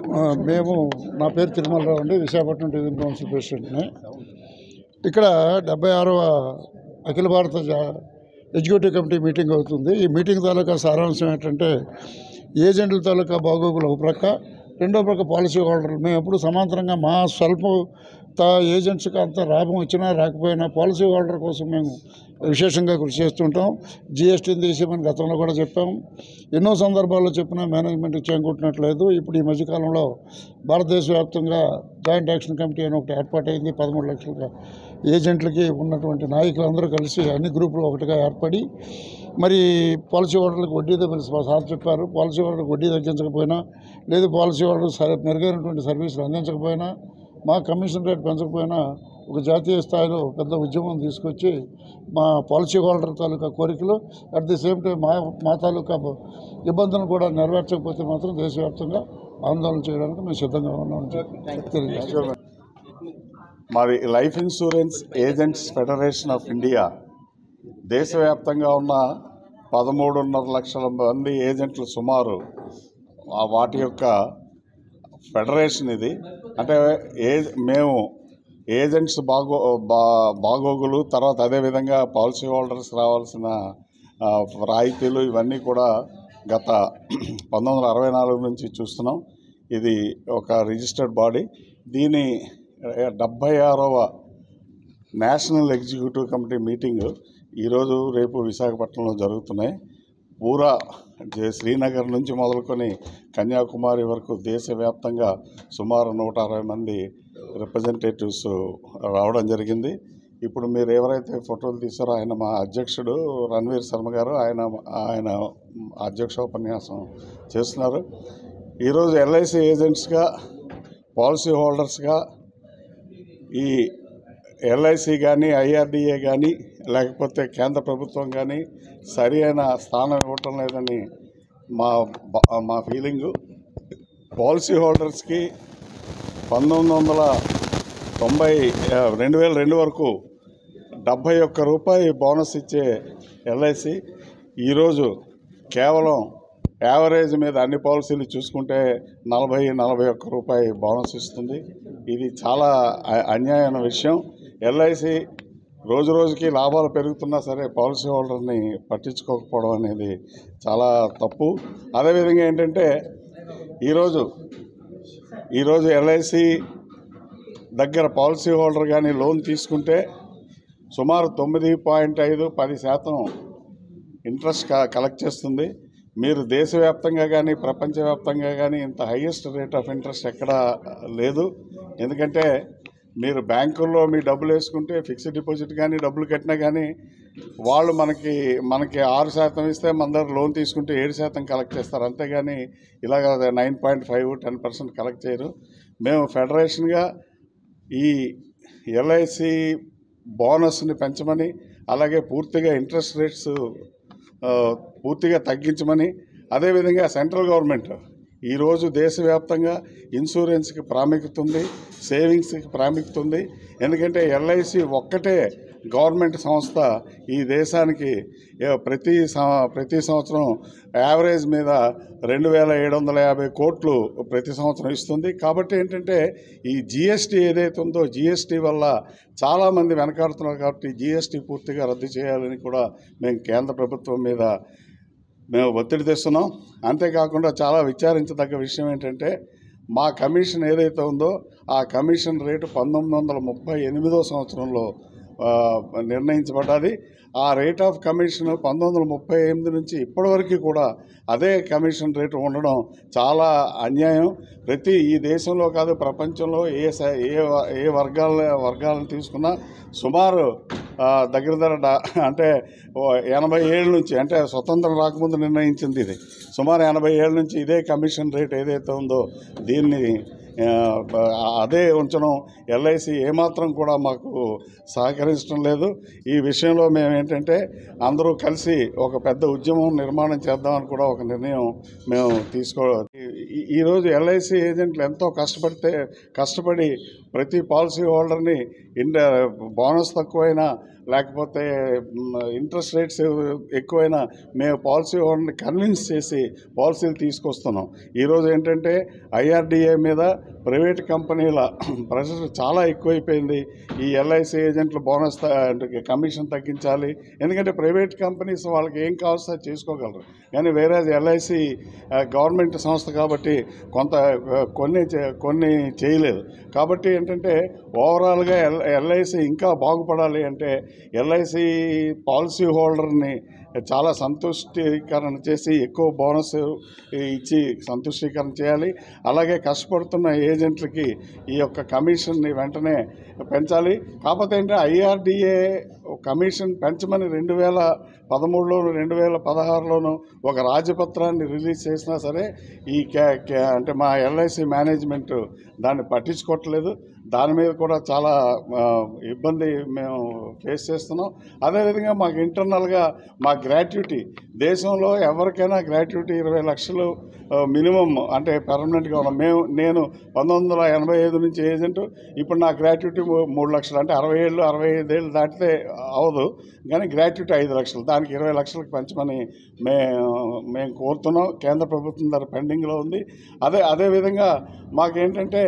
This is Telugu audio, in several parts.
ఆ, మేము నా పేరు తిరుమలరావు అండి విశాఖపట్నం డివిజన్ కౌన్సిల్ ప్రెసిడెంట్ని ఇక్కడ డెబ్బై ఆరవ అఖిల భారత జా- ఎగ్జిక్యూటివ్ కమిటీ మీటింగ్ అవుతుంది ఈ మీటింగ్ తాలూకా సారాంశం ఏంటంటే ఏజెంట్ల తాలూకా బాగోగులు ఒక ప్రక్క రెండో ప్రక్క పాలసీ హోల్డర్లు మేము ఎప్పుడు సమాంతరంగా మా స్వల్ప తా ఏజెంట్స్కి అంత లాభం వచ్చినా రాకపోయినా పాలసీ హోల్డర్ కోసం మేము విశేషంగా కృషి చేస్తుంటాం జిఎస్టీని తీసేమని గతంలో కూడా చెప్పాం ఎన్నో సందర్భాల్లో చెప్పినా మేనేజ్మెంట్ చేకూట్టినట్లేదు ఇప్పుడు ఈ మధ్యకాలంలో భారతదేశ వ్యాప్తంగా జాయింట్ యాక్షన్ కమిటీ అని ఒకటి ఏర్పాటైంది పదమూడు లక్షల ఏజెంట్లకి ఉన్నటువంటి నాయకులందరూ కలిసి అన్ని గ్రూపులు ఒకటిగా ఏర్పడి మరి పాలసీ హోల్డర్లకు వడ్డీ తెలుసు మా సార్ చెప్పారు పాలసీ హోల్డర్కి వడ్డీ తగ్గించకపోయినా లేదు పాలసీ హోల్డర్ సరే మెరుగైనటువంటి సర్వీసులు అందించకపోయినా మా కమిషన్ రేట్ పెంచకపోయినా ఒక జాతీయ స్థాయిలో పెద్ద ఉద్యమం తీసుకొచ్చి మా పాలసీ హోల్డర్ తాలూకా కోరికలు అట్ ది సేమ్ టైం మా మా తాలూకా ఇబ్బందులను కూడా నెరవేర్చకపోతే మాత్రం దేశవ్యాప్తంగా ఆందోళన చేయడానికి మేము సిద్ధంగా ఉన్నామని చెప్పి తెలియజేస్తాం మరి life insurance agents federation of India దేశవ్యాప్తంగా ఉన్న పదమూడున్నర లక్షల మంది ఏజెంట్లు సుమారు ఆ వాటి యొక్క ఫెడరేషన్ ఇది అంటే ఏ మేము ఏజెంట్స్ బాగో బా బాగోగులు తర్వాత అదేవిధంగా పాలసీ హోల్డర్స్ రావాల్సిన ఆ, రాయితీలు ఇవన్నీ కూడా గత పంతొమ్మిది వందల అరవై నాలుగు నుంచి చూస్తున్నాం ఇది ఒక రిజిస్టర్డ్ బాడీ దీని డెబ్భై ఆరవ నేషనల్ ఎగ్జిక్యూటివ్ కమిటీ మీటింగ్ ఈరోజు రేపు విశాఖపట్నంలో జరుగుతున్నాయి పూరా జే- శ్రీనగర్ నుంచి మొదలుకొని కన్యాకుమారి వరకు దేశవ్యాప్తంగా సుమారు నూట అరవై మంది రిప్రజెంటేటివ్స్ రావడం జరిగింది ఇప్పుడు మీరు ఎవరైతే ఫోటోలు తీసారో ఆయన మా అధ్యక్షుడు రణ్వీర్ శర్మ గారు ఆయన ఆయన అధ్యక్ష ఉపన్యాసం చేస్తున్నారు ఈరోజు ఎల్ఐసి ఏజెంట్స్గా పాలసీ హోల్డర్స్గా ఈ ఎల్ఐసి కానీ ఐఆర్డిఏ కానీ లేకపోతే కేంద్ర ప్రభుత్వం కానీ సరి అయిన స్థానం ఇవ్వటం లేదని మా బ- మా ఫీలింగు పాలసీ హోల్డర్స్కి పంతొమ్మిది వందల తొంభై ఆ, రెండు వేల రెండు వరకు డెబ్భై ఒక్క రూపాయి బోనస్ ఇచ్చే ఎల్ఐసి ఈరోజు కేవలం యావరేజ్ మీద అన్ని పాలసీలు చూసుకుంటే నలభై నలభై ఒక్క రూపాయి బోనస్ ఇస్తుంది ఇది చాలా అ- అన్యాయమైన విషయం ఎల్ఐసి రోజు రోజుకి లాభాలు పెరుగుతున్నా సరే పాలసీ హోల్డర్ని పట్టించుకోకపోవడం అనేది చాలా తప్పు అదేవిధంగా ఏంటంటే ఈరోజు ఈరోజు ఎల్ఐసి దగ్గర పాలసీ హోల్డర్ కానీ లోన్ తీసుకుంటే సుమారు తొమ్మిది పాయింట్ ఐదు పది శాతం ఇంట్రెస్ట్ క- కలెక్ట్ చేస్తుంది మీరు దేశవ్యాప్తంగా కానీ ప్రపంచవ్యాప్తంగా కానీ ఇంత హైయెస్ట్ రేట్ ఆఫ్ ఇంట్రెస్ట్ ఎక్కడా లేదు ఎందుకంటే మీరు బ్యాంకుల్లో మీ డబ్బులు వేసుకుంటే ఫిక్స్డ్ డిపాజిట్ కానీ డబ్బులు కట్టినా కానీ వాళ్ళు మనకి మనకి ఆరు శాతం ఇస్తే మన దగ్గర లోన్ తీసుకుంటే ఏడు శాతం కలెక్ట్ చేస్తారు అంతేగాని ఇలాగ nine point five ten percent collect చేయరు మేము ఫెడరేషన్గా ఈ ఎల్ఐసి బోనస్ని పెంచమని అలాగే పూర్తిగా ఇంట్రెస్ట్ రేట్స్ ఆ, పూర్తిగా తగ్గించమని అదేవిధంగా సెంట్రల్ గవర్నమెంట్ ఈరోజు దేశవ్యాప్తంగా ఇన్సూరెన్స్కి ప్రాముఖ్యత ఉంది సేవింగ్స్కి ప్రాముఖ్యత ఉంది ఎందుకంటే ఎల్ఐసి ఒక్కటే గవర్నమెంట్ సంస్థ ఈ దేశానికి ఏ- ప్రతి సం- ప్రతి సంవత్సరం యావరేజ్ మీద రెండు వేల ఏడు వందల యాభై కోట్లు ప్రతి సంవత్సరం ఇస్తుంది కాబట్టి ఏంటంటే ఈ జిఎస్టీ ఏదైతే ఉందో జిఎస్టీ వల్ల చాలామంది వెనకాడుతున్నారు కాబట్టి జిఎస్టీ పూర్తిగా రద్దు చేయాలని కూడా మేము కేంద్ర ప్రభుత్వం మీద మేము ఒత్తిడి తెస్తున్నాం అంతేకాకుండా చాలా విచారించదగ్గ విషయం ఏంటంటే మా కమిషన్ ఏదైతే ఉందో ఆ కమిషన్ రేటు పంతొమ్మిది వందల ముప్పై ఎనిమిదో సంవత్సరంలో ఆ, నిర్ణయించబడ్డది ఆ రేట్ ఆఫ్ కమిషన్ పంతొమ్మిది వందల ముప్పై ఎనిమిది నుంచి ఇప్పటివరకు కూడా అదే కమిషన్ రేటు ఉండడం చాలా అన్యాయం ప్రతి ఈ దేశంలో కాదు ప్రపంచంలో ఏ స- ఏ వ- ఏ వర్గాల వర్గాలను తీసుకున్నా సుమారు ఆ, దగ్గర దగ్గర డా- అంటే ఓ ఎనభై ఏళ్ళ నుంచి అంటే స్వతంత్రం రాకముందు నిర్ణయించింది ఇది సుమారు ఎనభై ఏళ్ళ నుంచి ఇదే కమిషన్ రేట్ ఏదైతే ఉందో దీన్ని ఆ, అదే ఉంచడం ఎల్ఐసి ఏమాత్రం కూడా మాకు సహకరించడం లేదు ఈ విషయంలో మేము ఏంటంటే అందరూ కలిసి ఒక పెద్ద ఉద్యమం నిర్మాణం చేద్దామని కూడా ఒక నిర్ణయం మేము తీసుకో ఈ- ఈరోజు ఎల్ఐసి ఏజెంట్లు ఎంతో కష్టపడితే కష్టపడి ప్రతి పాలసీ హోల్డర్ని ఇండ బోనస్ తక్కువైనా లేకపోతే ఇంట్రెస్ట్ రేట్స్ ఎక్కువైనా మేము పాలసీ హోల్డర్ని కన్విన్స్ చేసి పాలసీలు తీసుకొస్తున్నాం ఈరోజు ఏంటంటే ఐఆర్డిఏ మీద ప్రైవేట్ కంపెనీల ప్రెషర్ చాలా ఎక్కువైపోయింది ఈ ఎల్ఐసి ఏజెంట్లు బోనస్ త- అంటే కమిషన్ తగ్గించాలి ఎందుకంటే ప్రైవేట్ కంపెనీస్ వాళ్ళకి ఏం కావాల్సి అది చేసుకోగలరు కానీ వేరే ఎల్ఐసి గవర్నమెంట్ సంస్థ కాబట్టి కొంత ఆ, కొన్ని చే- కొన్ని చేయలేదు కాబట్టి ఏంటంటే ఓవరాల్గా ఎల్ ఎల్ఐసి ఇంకా బాగుపడాలి అంటే ఎల్ఐసి పాలసీ హోల్డర్ని చాలా సంతుష్టీకరణ చేసి ఎక్కువ బోనస్ ఇచ్చి సంతుష్టీకరణ చేయాలి అలాగే కష్టపడుతున్న ఏజెంట్లకి ఈ యొక్క కమిషన్ని వెంటనే పెంచాలి కాకపోతే ఏంటంటే ఐఆర్డిఏ కమిషన్ పెంచమని రెండు వేల పదమూడులోను రెండు వేల పదహారులోను ఒక రాజపత్రాన్ని రిలీజ్ చేసినా సరే ఈ క్యా క్యా అంటే మా ఎల్ఐసి మేనేజ్మెంట్ దాన్ని పట్టించుకోవట్లేదు దాని మీద కూడా చాలా ఆ, ఇబ్బంది మేము ఫేస్ చేస్తున్నాం అదేవిధంగా మాకు ఇంటర్నల్గా మా గ్రాట్యుటీ దేశంలో ఎవరికైనా గ్రాట్యుటీ ఇరవై లక్షలు మినిమం అంటే పర్మనెంట్గా ఉన్నాం మేము నేను పంతొమ్మిది వందల ఎనభై ఐదు నుంచి ఏజెంట్ ఇప్పుడు నా గ్రాట్యుటీ మూడు లక్షలు అంటే అరవై ఏళ్ళు అరవై ఐదు ఏళ్ళు దాటితే అవదు కానీ గ్రాట్యుటీ ఐదు లక్షలు దానికి ఇరవై లక్షలకు పెంచమని మేము మేము కోరుతున్నాం కేంద్ర ప్రభుత్వం ద్వారా పెండింగ్లో ఉంది అదే అదేవిధంగా మాకేంటంటే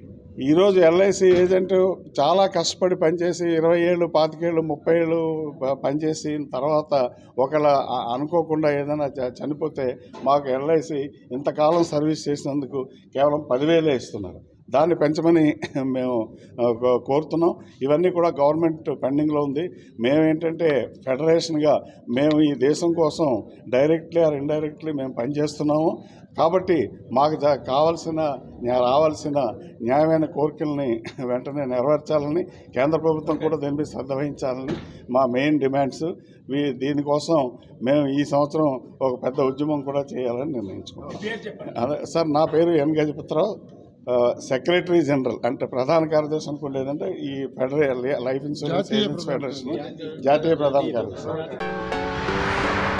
ఈరోజు ఎల్ఐసి ఏజెంట్ చాలా కష్టపడి పనిచేసి ఇరవై ఏళ్ళు పాతికేళ్ళు ముప్పై ఏళ్ళు ప- పనిచేసిన తర్వాత ఒకవేళ అ- అనుకోకుండా ఏదైనా చ- చనిపోతే మాకు ఎల్ఐసి ఇంతకాలం సర్వీస్ చేసినందుకు కేవలం పదివేలే ఇస్తున్నారు దాన్ని పెంచమని మేము ఆ, కో- కోరుతున్నాం ఇవన్నీ కూడా గవర్నమెంట్ పెండింగ్లో ఉంది మేము ఏంటంటే ఫెడరేషన్గా మేము ఈ దేశం కోసం డైరెక్ట్లీ ఆర్ ఇండైరెక్ట్లీ మేము పనిచేస్తున్నాము కాబట్టి మాకు జా- కావాల్సిన న్యా- రావాల్సిన న్యాయమైన కోరికల్ని వెంటనే నెరవేర్చాలని కేంద్ర ప్రభుత్వం కూడా దీని మీద శ్రద్ధ వహించాలని మా మెయిన్ డిమాండ్స్ వీ దీనికోసం మేము ఈ సంవత్సరం ఒక పెద్ద ఉద్యమం కూడా చేయాలని నిర్ణయించుకున్నాం అదే సార్ నా పేరు ఎన్ గజపతిరావు ఆ, సెక్రటరీ జనరల్ అంటే ప్రధాన కార్యదర్శి అనుకోలేదంటే ఈ ఫెడరల్ లైఫ్ ఇన్సూరెన్స్ జాతీయ ఏజెంట్స్ ఫెడరేషన్ జాతీయ ప్రధాన కార్యదర్శి